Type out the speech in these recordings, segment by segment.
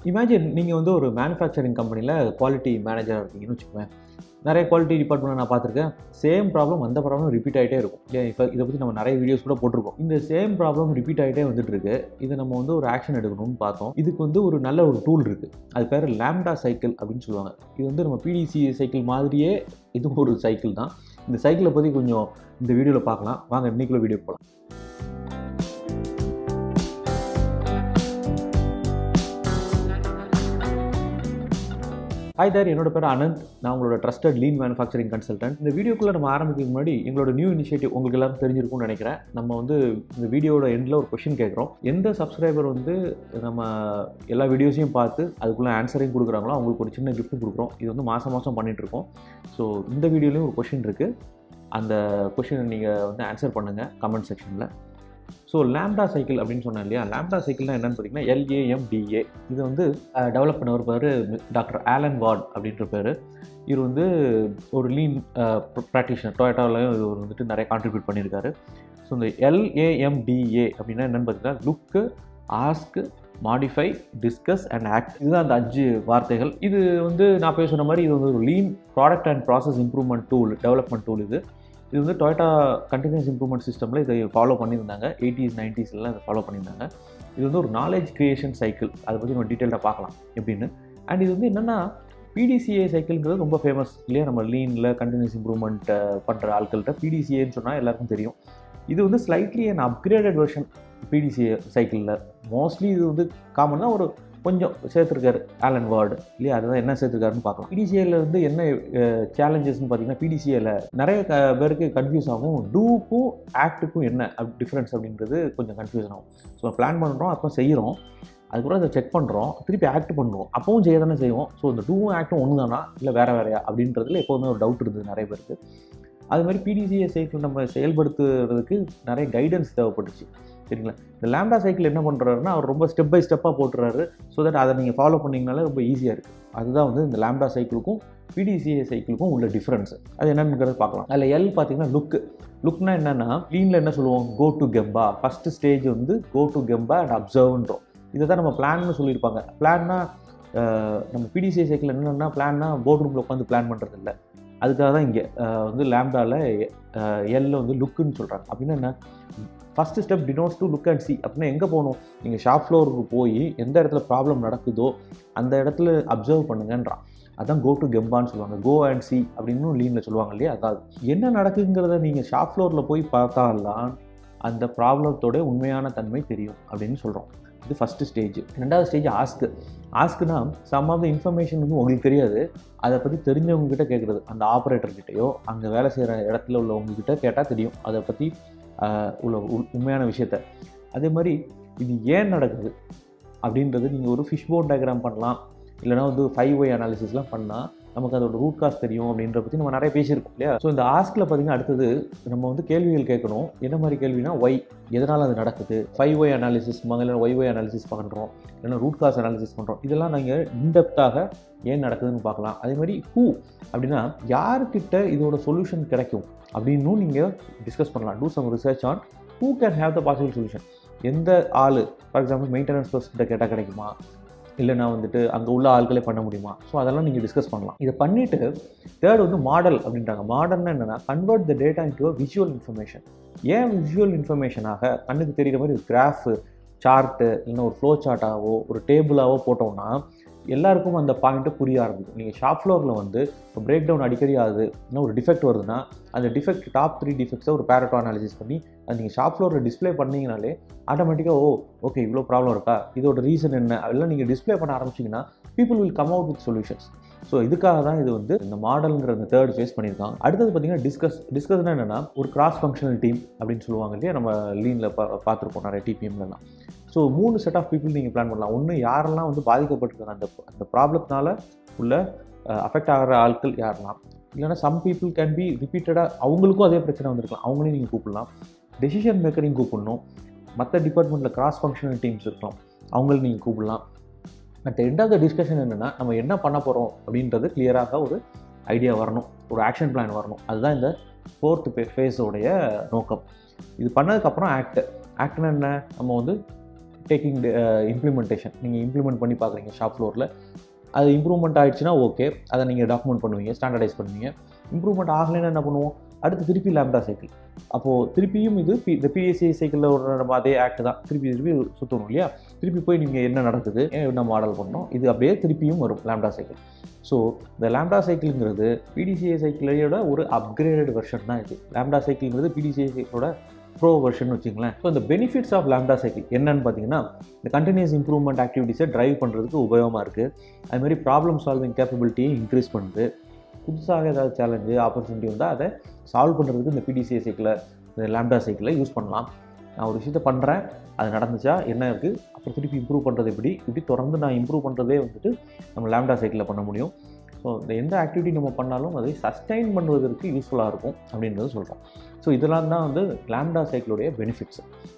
imagine நீங்கள் வந்து ஒரு மேனுஃபேக்சரிங் கம்பெனியில் குவாலிட்டி மேனேஜராக இருக்கீங்கன்னு வச்சுக்கோங்க நிறைய குவாலிட்டி டிபார்ட்மெண்ட் நான் பார்த்துருக்கேன் சேம் ப்ராப்ளம் அந்த ப்ராப்ளம் ரிப்பீட் ஆகிட்டே இருக்கும் இல்லையா இப்போ இதை பற்றி நம்ம நிறைய வீடியோஸ் கூட போட்டிருக்கோம் இந்த சேம் ப்ராப்ளம் ரிப்பீட் ஆகிட்டே வந்துட்டு இருக்கு இதை நம்ம வந்து ஒரு ஆக்ஷன் எடுக்கணும்னு பார்த்தோம் இதுக்கு வந்து ஒரு நல்ல ஒரு டூல் இருக்குது அது பேர் லேம்டா சைக்கிள் அப்படின்னு சொல்லுவாங்க இது வந்து நம்ம பிடிசி சைக்கிள் மாதிரியே இதுவும் ஒரு சைக்கிள் தான் இந்த சைக்கிளை பற்றி கொஞ்சம் இந்த வீடியோவில் பார்க்கலாம் வாங்க இன்னைக்குள்ள வீடியோ போகலாம் ஹாய் தேர் என்னோட பேர் அனந்த் நான் உங்களோட ட்ரஸ்டட் லீன் மேனுஃபேக்சரிங் கன்சல்டன்ட் இந்த வீடியோக்குள்ளே நம்ம ஆரம்பிக்கிறதுக்கு முன்னாடி எங்களோட நியூ இனிஷியேட்டிவ் உங்களுக்கு எல்லாரும் தெரிஞ்சிருக்கும்னு நினைக்கிறேன் நம்ம வந்து இந்த வீடியோட எண்டில் ஒரு கொஷின் கேட்குறோம் எந்த சப்ஸ்கிரைபர் வந்து நம்ம எல்லா வீடியோஸையும் பார்த்து அதுக்குள்ளே ஆன்சரையும் கொடுக்குறாங்களோ அவங்களுக்கு ஒரு சின்ன கிஃப்ட் கொடுக்குறோம் இது வந்து மாதம் மாதம் பண்ணிகிட்ருக்கோம் ஸோ இந்த வீடியோலையும் ஒரு கொஷின் இருக்குது அந்த கொஷினை நீங்கள் வந்து ஆன்சர் பண்ணுங்கள் கமெண்ட் செக்ஷனில் ஸோ லேம்டா சைக்கிள் அப்படின்னு சொன்னேன் இல்லையா லேம்டா சைக்கிள்னா என்னன்னு பார்த்தீங்கன்னா எல்ஏஎம்டிஏ இது வந்து டெவலப் பண்ணவர் பேர் டாக்டர் ஆலன் வார்ட் அப்படின்ற பேர் இவர் வந்து ஒரு லீன் ப்ராக்டிஷனர் டொயட்டாவிலையும் இவர் வந்துட்டு நிறைய கான்ட்ரிபியூட் பண்ணியிருக்காரு ஸோ இந்த எல்ஏஎம்டிஏ அப்படின்னா என்னென்னு பார்த்தீங்கன்னா look ask modify discuss and act இதுதான் அந்த அஞ்சு வார்த்தைகள் இது வந்து நான் போய் சொன்ன மாதிரி இது வந்து ஒரு lean product and process improvement tool development tool இது இது வந்து டொயட்டா கண்டினியூஸ் இம்ப்ரூவ்மெண்ட் சிஸ்டமில் இதை ஃபாலோ பண்ணியிருந்தாங்க எயிட்டிஸ் நைன்ட்டீஸ்லாம் இதை ஃபாலோ பண்ணியிருந்தாங்க இது வந்து ஒரு நாலேஜ் க்ரியேஷன் சைக்கிள் அதை பற்றி நம்ம டீட்டெயிலாக பார்க்கலாம் எப்படின்னு அண்ட் இது வந்து என்னென்னா பிடிசிஏ சைக்கிள்ங்கிறது ரொம்ப ஃபேமஸ் இல்லையா நம்ம லீனில் கண்டினியூஸ் இம்ப்ரூவ்மெண்ட் பண்ணுற ஆட்கள்கிட்ட பிடிசிஏன்னு சொன்னால் எல்லாருக்கும் தெரியும் இது வந்து slightly and upgraded version PDCA சைக்கிளில் மோஸ்ட்லி இது வந்து காமனாக ஒரு கொஞ்சம் சேர்த்துருக்காரு ஆலன் வார்டு இல்லையா அதுதான் என்ன சேர்த்துருக்காருன்னு பார்க்கலாம் பிடிசிஏல வந்து என்ன சேலஞ்சஸ்னு பார்த்தீங்கன்னா பிடிசிஏல நிறைய க பேருக்கு கன்ஃபியூஸ் ஆகும் டூக்கும் ஆக்டுக்கும் என்ன டிஃப்ரென்ஸ் அப்படின்றது கொஞ்சம் கன்ஃபியூஷன் ஆகும் ஸோ பிளான் பண்ணுறோம் அப்போ செய்கிறோம் அதுக்கப்புறம் அதை செக் பண்ணுறோம் திருப்பி ஆக்ட் பண்ணுவோம் அப்பவும் செய்ய தானே செய்வோம் ஸோ இந்த டூவும் ஆக்டும் ஒன்று தானா இல்லை வேறு வேறையா அப்படின்றதுல எப்போதுமே ஒரு டவுட் இருந்தது நிறைய பேருக்கு அது மாதிரி பிடிசிஏ சைக்கிள் நம்ம செயல்படுத்துறதுக்கு நிறைய கைடன்ஸ் தேவைப்பட்டுச்சு சரிங்களா இந்த லேம்டா சைக்கிள் என்ன பண்ணுறாருன்னா அவர் ரொம்ப ஸ்டெப் பை ஸ்டெப்பாக போட்டுறாரு ஸோ தட் அதை நீங்கள் ஃபாலோ பண்ணிங்கனாலே ரொம்ப ஈஸியாக இருக்குது அதுதான் வந்து இந்த லேம்டா சைக்கிளுக்கும் பிடிசிஏ சைக்கிளுக்கும் உள்ள டிஃப்ரென்ஸ் அது என்னங்கிறத பார்க்கலாம் அதில் எல் பார்த்தீங்கன்னா லுக்கு லுக்னா என்னென்னா லீனில் என்ன சொல்லுவோம் go to gemba first stage வந்து கோ டு கெம்பா அண்ட் அப்சர்வ்ன்றோம் இதை தான் நம்ம பிளான்னு சொல்லியிருப்பாங்க பிளான்னா நம்ம பிடிசிஏ சைக்கிள் என்னென்னா பிளான்னா போர்ட் ரூமில் உட்காந்து பிளான் பண்ணுறது இல்லை அதுக்காக தான் இங்கே வந்து லேம்டாவில் எல்ல வந்து லுக்குன்னு சொல்கிறாங்க அப்படின்னா என்ன first step denotes to look and see அப்படின்னா எங்கே போகணும் நீங்கள் ஷாப் ஃப்ளோருக்கு போய் எந்த இடத்துல ப்ராப்ளம் நடக்குதோ அந்த இடத்துல அப்சர்வ் பண்ணுங்கன்றான் அதான் கோ டு கெம்பான்னு சொல்லுவாங்க கோ அண்ட் சி அப்படின்னு லீனில் சொல்லுவாங்க இல்லையா அதாவது என்ன நடக்குங்கிறத நீங்கள் ஷாப் ஃப்ளோரில் போய் பார்த்தாலாம் அந்த ப்ராப்ளத்தோட உண்மையான தன்மை தெரியும் அப்படின்னு சொல்கிறோம் இது ஃபஸ்ட்டு ஸ்டேஜ் ரெண்டாவது ஸ்டேஜ் ஆஸ்க்கு ஆஸ்க்குனா சம் ஆஃப் த இன்ஃபர்மேஷன் வந்து உங்களுக்கு தெரியாது அதை பற்றி தெரிஞ்சவங்ககிட்ட கேட்குறது அந்த ஆப்ரேட்டர்கிட்டையோ அங்கே வேலை செய்கிற இடத்துல உள்ளவங்ககிட்ட கேட்டால் தெரியும் அதை பற்றி உள்ள உண்மையான விஷயத்த அதே மாதிரி இது ஏன் நடக்குது அப்படின்றது நீங்கள் ஒரு ஃபிஷ் போன் டயக்ராம் பண்ணலாம் இல்லைனா வந்து ஃபைவ் ஒய் அனாலிசிஸ்லாம் பண்ணால் நமக்கு அதோட ரூட் காஸ் தெரியும் அப்படின்ற பற்றி நம்ம நிறைய பேசியிருக்கோம் இல்லையா ஸோ இந்த ஆஸ்கில் பார்த்தீங்கன்னா அடுத்தது நம்ம வந்து கேள்விகள் கேட்கணும் என்ன மாதிரி கேள்வினா ஒய் எதனால் அது நடக்குது ஃபைவ் ஒய் அனாலிசிஸ் இல்லை ஒய் ஒய் அனாலிசிஸ் பண்ணுறோம் இல்லைனா ரூட் காஸ் அனாலிசிஸ் பண்ணுறோம் இதெல்லாம் நீங்கள் இன்டெப்த்தாக ஏன் நடக்குதுன்னு பார்க்கலாம் அதே மாதிரி ஹூ அப்படின்னா யாருக்கிட்ட இதோட சொல்யூஷன் கிடைக்கும் அப்படின்னும் நீங்கள் டிஸ்கஸ் பண்ணலாம் do some research on who can have the possible solution எந்த ஆள் ஃபார் எக்ஸாம்பிள் மெயின்டெனன்ஸ் பர்சன்ட்ட கேட்டால் கிடைக்குமா இல்லைனா வந்துட்டு அங்கே உள்ள ஆட்களே பண்ண முடியுமா ஸோ அதெல்லாம் நீங்கள் டிஸ்கஸ் பண்ணலாம் இதை பண்ணிவிட்டு தேர்ட் வந்து மாடல் அப்படின்றாங்க மாடல்னா என்னென்னா convert the data into a visual information ஏன் விஷுவல் இன்ஃபர்மேஷனாக கண்ணுக்கு தெரிகிற மாதிரி ஒரு கிராஃபு சார்ட்டு இல்லைன்னா ஒரு ஃப்ளோ சார்ட்டாவோ ஒரு டேபிளாவோ போட்டோம்னா எல்லாருக்கும் அந்த பாயிண்ட்டு புரிய ஆரம்பிக்கும் நீங்கள் ஷாப் ஃப்ளோரில் வந்து இப்போ பிரேக் டவுன் அடிக்கடி ஆகுது இன்னும் ஒரு டிஃபெக்ட் வருதுன்னா அந்த டிஃபெக்ட் டாப் த்ரீ டிஃபெக்ட்ஸை ஒரு பேரட்டோ அனாலிசிஸ் பண்ணி அது நீங்கள் ஷாப் ஃப்ளோரில் டிஸ்பிளே பண்ணிங்கனாலே ஆட்டோமேட்டிக்காக ஓ ஓகே இவ்வளோ ப்ராப்ளம் இருக்கா இதோட ரீசன் என்ன அதெல்லாம் நீங்கள் டிஸ்பிளே பண்ண ஆரம்பிச்சிங்கன்னா people will come out with solutions so இதுக்காக தான் இது வந்து இந்த மாடல்ங்கிற அந்த தேர்ட் ஃபேஸ் பண்ணியிருக்காங்க அடுத்தது பார்த்தீங்கன்னா டிஸ்கஸ் டிஸ்கஸ்னா என்னென்னா ஒரு கிராஸ் ஃபங்க்ஷனல் டீம் அப்படின்னு சொல்லுவாங்க இல்லையா நம்ம லீனில் பா பார்த்துருப்போம் நிறைய டிபிஎம்லலாம் ஸோ மூணு செட் ஆஃப் பீப்புள் நீங்கள் பிளான் பண்ணலாம் ஒன்று யாரெல்லாம் வந்து பாதிக்கப்பட்டிருக்காங்க அந்த அந்த ப்ராப்ளத்தினால உள்ள அஃபெக்ட் ஆகிற ஆட்கள் யாரெல்லாம் இல்லைனா சம் பீப்புள் கேன் பி ரிப்பீட்டடாக அவங்களுக்கும் அதே பிரச்சனை வந்திருக்கலாம் அவங்களையும் நீங்கள் கூப்பிடலாம் டெசிஷன் மேக்கரையும் கூப்பிடணும் மற்ற டிபார்ட்மெண்ட்டில் கிராஸ் ஃபங்க்ஷனல் டீம்ஸ் இருக்கலாம் அவங்களையும் நீங்கள் கூப்பிடலாம் at end of the discussion என்னென்னா நம்ம என்ன பண்ண போகிறோம் அப்படின்றது கிளியராக ஒரு ஐடியா வரணும் ஒரு ஆக்ஷன் பிளான் வரணும் அதுதான் இந்த ஃபோர்த்து ஃபே ஃபேஸோடைய நோக்கம் இது பண்ணதுக்கப்புறம் ஆக்ட் ஆக்ட்னா என்ன நம்ம வந்து டேக்கிங் இம்ப்ளிமெண்டேஷன் நீங்கள் இம்ப்ளிமெண்ட் பண்ணி பார்க்குறீங்க ஷாப் ஃப்ளோரில் அது இம்ப்ரூவ்மெண்ட் ஆயிடுச்சுன்னா ஓகே அதை நீங்கள் டாக்குமெண்ட் பண்ணுவீங்க ஸ்டாண்டர்டைஸ் பண்ணுவீங்க இம்ப்ரூவ்மெண்ட் ஆகலைன்னா என்ன பண்ணுவோம் அடுத்து திருப்பி லேம்டா சைக்கிள் அப்போது திருப்பியும் இது பி இந்த பிஎஸ்சி சைக்கிளில் ஒரு நம்ம அதே ஆக்ட் தான் திருப்பி திருப்பி சுற்றணும் இல்லையா திருப்பி போய் நீங்கள் என்ன நடக்குது என்ன மாடல் பண்ணோம் இது அப்படியே திருப்பியும் வரும் லேம்டா சைக்கிள் ஸோ இந்த லேம்டா சைக்கிளுங்கிறது பிடிசிஏ சைக்கிளோட ஒரு அப்கிரேடட் வெர்ஷன் தான் இது லேம்டா சைக்கிள்ங்கிறது பிடிசிஏ சைக்கிளோட ப்ரோ வெர்ஷன் வச்சுங்களேன் ஸோ இந்த பெனிஃபிட்ஸ் ஆஃப் லேம்டா சைக்கிள் என்னன்னு பார்த்தீங்கன்னா இந்த கண்டினியூஸ் இம்ப்ரூவ்மெண்ட் ஆக்டிவிட்டீஸை ட்ரைவ் பண்ணுறதுக்கு உபயோகமாக இருக்குது அதுமாதிரி ப்ராப்ளம் சால்விங் கேப்பபிலிட்டியை இன்க்ரீஸ் பண்ணுது புதுசாக ஏதாவது சேலஞ்சு ஆப்பர்ச்சுனிட்டி வந்தால் அதை சால்வ் பண்ணுறதுக்கு இந்த பிடிசிஏ சைக்கிளை இந்த லேம்டா சைக்கிளை யூஸ் பண்ணலாம் நான் ஒரு விஷயத்த பண்ணுறேன் அது நடந்துச்சா என்ன இருக்குது அப்புறம் திருப்பி இம்ப்ரூவ் பண்ணுறது எப்படி இப்படி தொடர்ந்து நான் இம்ப்ரூவ் பண்ணுறதே வந்துட்டு நம்ம லேம்டா சைக்கிளில் பண்ண முடியும் ஸோ இந்த எந்த ஆக்டிவிட்டி நம்ம பண்ணாலும் அதை சஸ்டைன் பண்ணுவதற்கு யூஸ்ஃபுல்லாக இருக்கும் அப்படின்றது சொல்கிறோம் ஸோ இதெல்லாம் தான் வந்து லேம்டா சைக்கிளுடைய பெனிஃபிட்ஸ்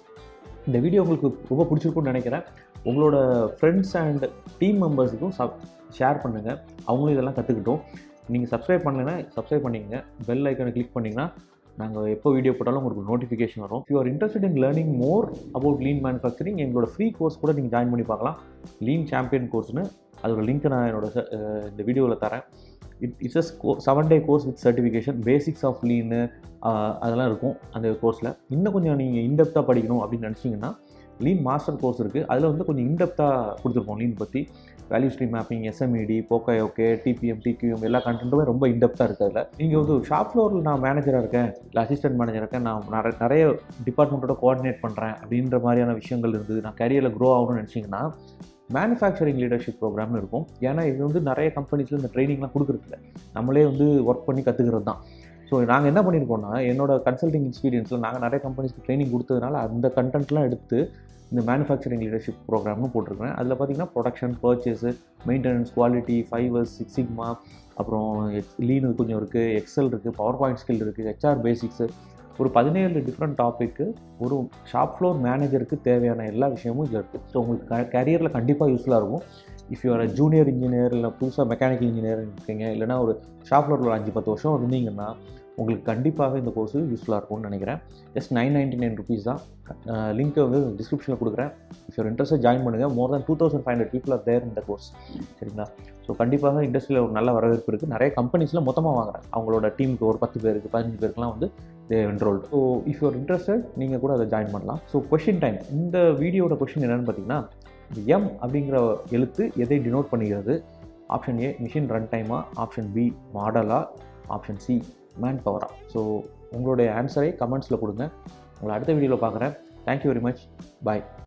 இந்த வீடியோ உங்களுக்கு ரொம்ப பிடிச்சிருக்கும்னு நினைக்கிறேன் உங்களோட ஃப்ரெண்ட்ஸ் அண்ட் டீம் மெம்பர்ஸுக்கும் சப் ஷேர் பண்ணுங்கள் அவங்களும் இதெல்லாம் கற்றுக்கிட்டோம் நீங்கள் சப்ஸ்கிரைப் பண்ணலைன்னா சப்ஸ்கிரைப் பண்ணிக்கங்க பெல் ஐக்கனை கிளிக் பண்ணிங்கன்னா நாங்கள் எப்போ வீடியோ போட்டாலும் உங்களுக்கு நோட்டிஃபிகேஷன் வரும் you are interested in learning more about lean manufacturing எங்களோட ஃப்ரீ கோர்ஸ் கூட நீங்கள் ஜாயின் பண்ணி பார்க்கலாம் லீன் சாம்பியன் கோர்ஸ்னு அதோட லிங்க்கை நான் என்னோட ச- அஹ் இந்த வீடியோவில் தரேன் it it's as go seven day course with certification basics of lean அதெல்லாம் இருக்கும் அந்த கோர்ஸில் இன்னும் கொஞ்சம் நீங்கள் இன்டெப்த்தாக படிக்கணும் அப்படின்னு நினச்சிங்கன்னா லீன் மாஸ்டர் கோர்ஸ் இருக்குது அதில் வந்து கொஞ்சம் இன்டெப்த்தாக கொடுத்துருப்போம் லீன் பற்றி value stream mapping SMED poka yoke TPM TQM எல்லா கண்டென்ட்டுமே ரொம்ப இன்டெப்த்தாக இருக்குது அதில் நீங்கள் வந்து ஷாப் ஃப்ளோரில் நான் மேனேஜராக இருக்கேன் இல்லை அசிஸ்டன்ட் மேனேஜர் இருக்கேன் நான் நிறைய நிறைய டிபார்ட்மெண்ட்டோட கோஆர்டினேட் பண்ணுறேன் அப்படின்ற மாதிரியான விஷயங்கள் இருந்தது நான் கரியரில் க்ரோ ஆகணும்னு நினச்சிங்கன்னா மேனுஃபேக்சரிங் லீடர்ஷிப் ப்ரோக்ராம்னு இருக்கும் ஏன்னா இது வந்து நிறைய கம்பெனிஸில் இந்த ட்ரைனிங்லாம் கொடுக்குறதில்ல நம்மளே வந்து ஒர்க் பண்ணி கற்றுக்கிறது தான் ஸோ நாங்கள் என்ன பண்ணியிருக்கோம்னா என்னோட கன்சல்டிங் எக்ஸ்பீரியன்ஸில் நாங்கள் நிறைய கம்பெனிஸ்க்கு ட்ரைனிங் கொடுத்ததுனால அந்த கண்டென்ட்லாம் எடுத்து இந்த மேனுஃபேக்சரிங் லீடர்ஷிப் ப்ரோக்ராம்னு போட்டிருக்கேன் அதில் பார்த்தீங்கன்னா production purchase maintenance quality five S six sigma அப்புறம் லீனு கொஞ்சம் இருக்குது எக்ஸல் இருக்குது பவர் பாயிண்ட் ஸ்கில் இருக்குது ஹெச்ஆர் பேசிக்ஸு ஒரு பதினேழு டிஃப்ரெண்ட் டாப்பிக்கு ஒரு ஷாப் ஃப்ளோர் மேனேஜருக்கு தேவையான எல்லா விஷயமும் இதில் இருக்குது ஸோ உங்களுக்கு கரியரில் கண்டிப்பாக யூஸ்ஃபுல்லாக இருக்கும் இஃப் யூஆர் ஜூனியர் இன்ஜினியர் இல்லை புதுசாக மெக்கானிக்கல் இன்ஜினியர் இருக்கீங்க இல்லைனா ஒரு ஷாப் ஃப்ளோரில் ஒரு அஞ்சு பத்து வருஷம் இருந்தீங்கன்னா உங்களுக்கு கண்டிப்பாக இந்த கோர்ஸு யூஸ்ஃபுல்லாக இருக்கும்னு நினைக்கிறேன் just nine ninety nine rupees தான் லிங்க்கை வந்து டிஸ்கிரிப்ஷனில் கொடுக்குறேன் இஃப் யூர் இன்ட்ரெஸ்ட் ஜாயின் பண்ணுங்கள் more than two thousand five hundred people are there இந்த கோர்ஸ் சரிங்களா ஸோ கண்டிப்பாக இண்டஸ்ட்ரியில் ஒரு நல்ல வரவேற்பு இருக்குது நிறைய கம்பெனிஸில் மொத்தமாக வாங்குறேன் அவங்களோட டீமுக்கு ஒரு பத்து பேருக்கு பதினஞ்சு பேருக்குலாம் வந்து they enrolled so if your interested நீங்கள் கூட அதை ஜாயின் பண்ணலாம் ஸோ கொஷின் டைம் இந்த வீடியோட கொஷின் என்னென்னு பார்த்தீங்கன்னா எம் அப்படிங்கிற எழுத்து எதை டினோட் பண்ணுகிறது ஆப்ஷன் ஏ மிஷின் ரன் டைமா ஆப்ஷன் பி மாடலா ஆப்ஷன் சி மேன் பவரா ஸோ உங்களுடைய ஆன்சரை கமெண்ட்ஸில் கொடுங்க உங்களை அடுத்த வீடியோவில் பார்க்குறேன் தேங்க்யூ வெரி மச் பாய்